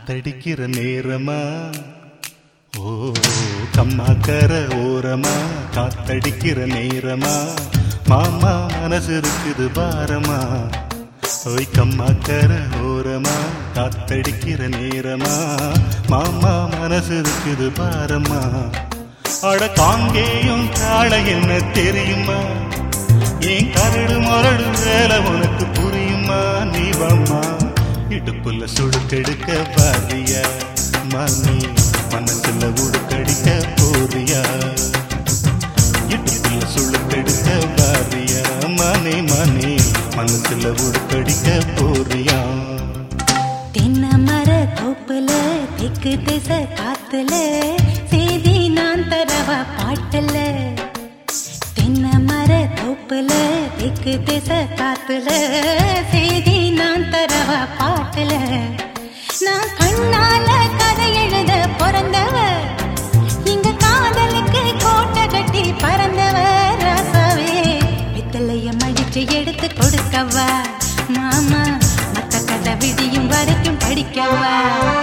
காத்தடிக்கிற நேரமா ஓ கம்மாக்கர ஓரமா காத்தடிக்கிற நேரமா மாமா மனசு இருக்குது பாரமா ஓய் கம்மாக்கர ஓரமா காத்தடிக்கிற நேரமா மாமா மனசு இருக்குது பாரமா அட காங்கேயும் காளை என்ன தெரியுமா ஏன் கரடு மரடு வேலை உனக்கு புரியுமா நீ வாம்மா இடுப்புல சுடுக்கெடுக்க பாரியா மணி மனசுல உடுக்கடிக்க போறியா இடுப்புல சுடுக்கெடுக்க பாரியா மணி மணி மனசுல உடுக்கடிக்க போறியா தென்ன மர தோப்புல தெக்கு திசை காத்துல செய்தி நான் தரவா பாட்டுல தென்ன மர தோப்புல தெக்கு திசை காத்துல செய்தி நான் தரவா பாட்டுல நான் கண்ணால கதை எழுத பிறந்தவ இங்க காதலுக்கு கோட்டை கட்டி பறந்தவ ராசாவே பித்தளைய மடிச்சு எடுத்து கொடுக்கவா மாமா மத்த கதை விடியும் வரைக்கும் படிக்கவா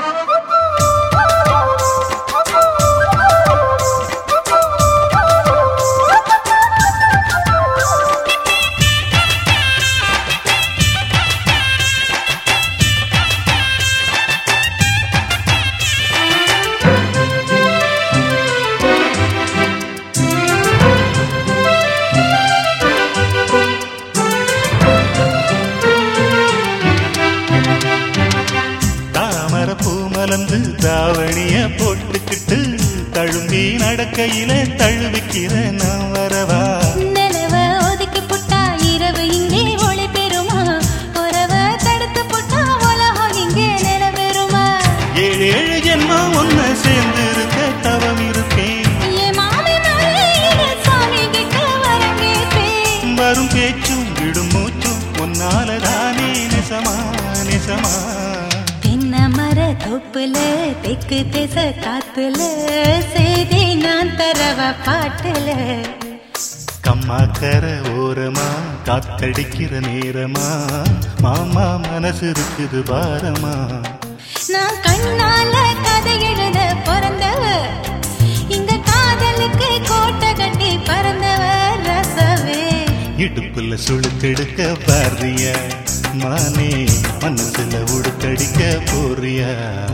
தாமர பூ மலர்ந்து தாவணிய போட்டுக்கிட்டு தழும்பி நடக்கையில தழுவிக்கிற நான் வரவா நிலவ ஒதுக்கி புட்டா இரவு இங்கே ஒளி பெறுமா உறவ தடுத்து புட்டா உலகம் இங்கே நிலவெறுமா ஏழு ஏழு ஜென்மம் ஒன்ன சேர்ந்து இருக்க தவம் இருப்பேன் என் மாமி மலையில சாமி கிட்ட வரம் கேட்பேன் வரும் பேச்சும் விடும் மூச்சும் உன்னாலதானே நிசமா நிசமா தென்ன மர தோப்புல தெக்கு திச காத்துல செய்தி நான் தரவ பாட்டுல கம்மாக்கர ஓரமா காத்தடிக்கிற நேரமா மாமா மனசு இருக்குது பாரமா நான் கண்ணால கதை எழுத பிறந்தவ இங்க காதலுக்கு கோட்டை கட்டி பறந்தவ ரசவே இடுப்புல சுழுக்கெடுக்க பாரியா மானே மனசுல உடுக்கடிக்க போறியா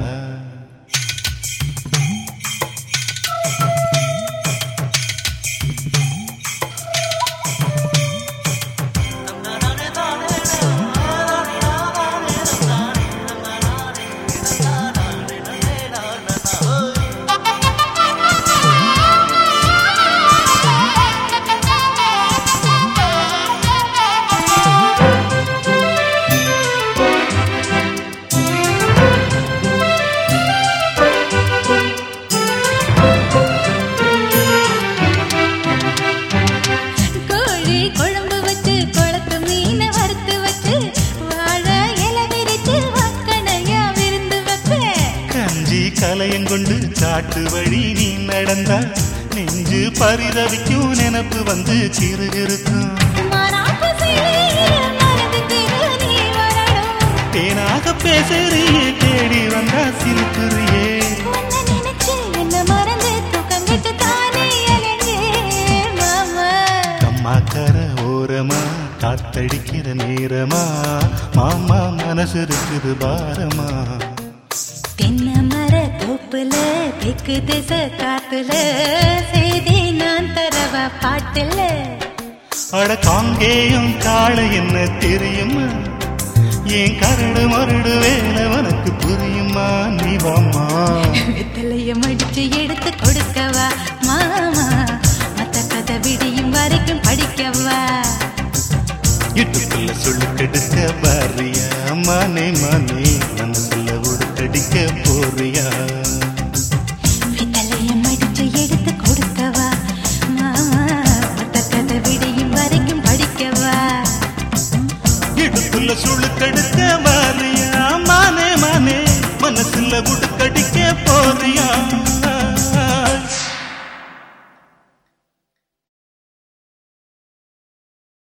கோழி குழம்பு வச்சு குளத்து மீன வறுத்து வச்சு வாழை இலை விரிச்சு வக்கணையா விருந்து வைப்பேன் கஞ்சி கலையங்கொண்டு காட்டு வழி நீ நடந்தா நெஞ்சு பரிதவிக்கும் நினப்பு வந்து சிறுகிருக்கும் மாறாப்பு செய்ய மனது திரு நீ வரணும் தேனாக பேசுறியே தேடி வந்தா சிரிக்குறியே உன்னை நினைச்சு என்ன மறந்து தூக்கம் கெட்டு தானே அலைஞ்சேன் மாமா கம்மாக்கர ஓரமா காத்தடிக்கிற நேரமா மாமா மனசு இருக்குது பாரமா தென்ன மர தோப்புல தெக்கு திசை காத்துல செய்தி நான் தரவ பாட்டுல அட காங்கேயும் காளை என்ன தெரியுமா ஏன் கரடு மருடு வேலை உனக்கு புரியுமா நீ வாம்மா வெத்தலைய மடிச்சு எடுத்து கொடுக்கவா மாமா மத்த கதை விடியும் வரைக்கும் படிக்கவா இட்டுக்குள்ள சொல்லு கெடுக்க பாரியா மனை மனு